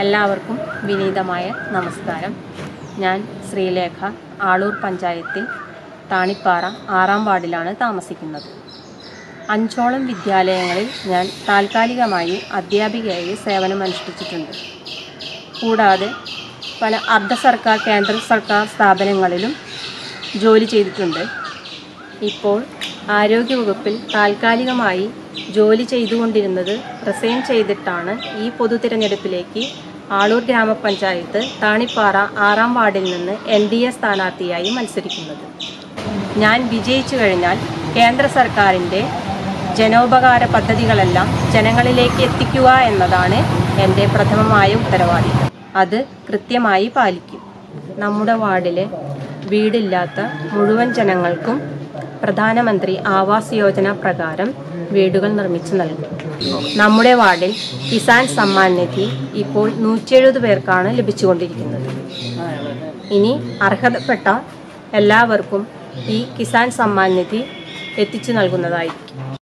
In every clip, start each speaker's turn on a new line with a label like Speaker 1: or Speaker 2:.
Speaker 1: എല്ലാവർക്കും വിനീതമായ നമസ്കാരം ഞാൻ ശ്രീലേഖ ആളൂർ പഞ്ചായത്തിൽ താണിപ്പാറ ആറാം വാർഡിലാണ് താമസിക്കുന്നത് അഞ്ചോളം വിദ്യാലയങ്ങളിൽ ഞാൻ താൽക്കാലികമായി അധ്യാപികയായി സേവനമനുഷ്ഠിച്ചിട്ടുണ്ട് കൂടാതെ പല അർദ്ധ സർക്കാർ കേന്ദ്ര സർക്കാർ സ്ഥാപനങ്ങളിലും ജോലി ചെയ്തിട്ടുണ്ട് ഇപ്പോൾ ആരോഗ്യവകുപ്പിൽ താൽക്കാലികമായി ജോലി ചെയ്തുകൊണ്ടിരുന്നത് റിസൈൻ ചെയ്തിട്ടാണ് ഈ പൊതു തിരഞ്ഞെടുപ്പിലേക്ക് ആളൂർ ഗ്രാമപഞ്ചായത്ത് താണിപ്പാറ ആറാം വാർഡിൽ നിന്ന് എൻ ഡി എ സ്ഥാനാർത്ഥിയായി മത്സരിക്കുന്നത് ഞാൻ വിജയിച്ചു കഴിഞ്ഞാൽ കേന്ദ്ര സർക്കാരിൻ്റെ ജനോപകാര പദ്ധതികളെല്ലാം ജനങ്ങളിലേക്ക് എത്തിക്കുക എന്നതാണ് എൻ്റെ പ്രഥമമായ ഉത്തരവാദിത്തം അത് കൃത്യമായി പാലിക്കും നമ്മുടെ വാർഡിലെ വീടില്ലാത്ത മുഴുവൻ ജനങ്ങൾക്കും പ്രധാനമന്ത്രി ആവാസ് യോജന പ്രകാരം വീടുകൾ നിർമ്മിച്ചു നൽകും നമ്മുടെ വാർഡിൽ കിസാൻ സമ്മാൻ നിധി ഇപ്പോൾ നൂറ്റി എഴുപത് പേർക്കാണ് ലഭിച്ചുകൊണ്ടിരിക്കുന്നത് ഇനി അർഹതപ്പെട്ട എല്ലാവർക്കും ഈ കിസാൻ സമ്മാൻ നിധി എത്തിച്ചു നൽകുന്നതായിരിക്കും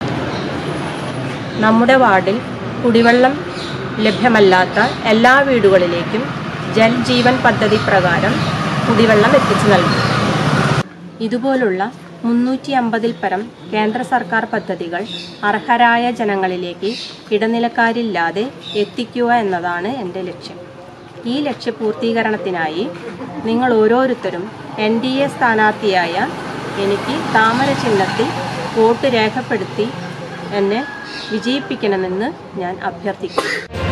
Speaker 1: നമ്മുടെ വാർഡിൽ കുടിവെള്ളം ലഭ്യമല്ലാത്ത എല്ലാ വീടുകളിലേക്കും ജൽ ജീവൻ പദ്ധതി പ്രകാരം കുടിവെള്ളം എത്തിച്ചു നൽകും ഇതുപോലുള്ള മുന്നൂറ്റി അമ്പതിൽ പരം കേന്ദ്ര സർക്കാർ പദ്ധതികൾ അർഹരായ ജനങ്ങളിലേക്ക് ഇടനിലക്കാരില്ലാതെ എത്തിക്കുക എന്നതാണ് എൻ്റെ ലക്ഷ്യം ഈ ലക്ഷ്യപൂർത്തീകരണത്തിനായി നിങ്ങൾ ഓരോരുത്തരും എൻ ഡി എ സ്ഥാനാർത്ഥിയായ എനിക്ക് താമര ചിഹ്നത്തിൽ വോട്ട് രേഖപ്പെടുത്തി എന്നെ വിജയിപ്പിക്കണമെന്ന് ഞാൻ അഭ്യർത്ഥിക്കുന്നു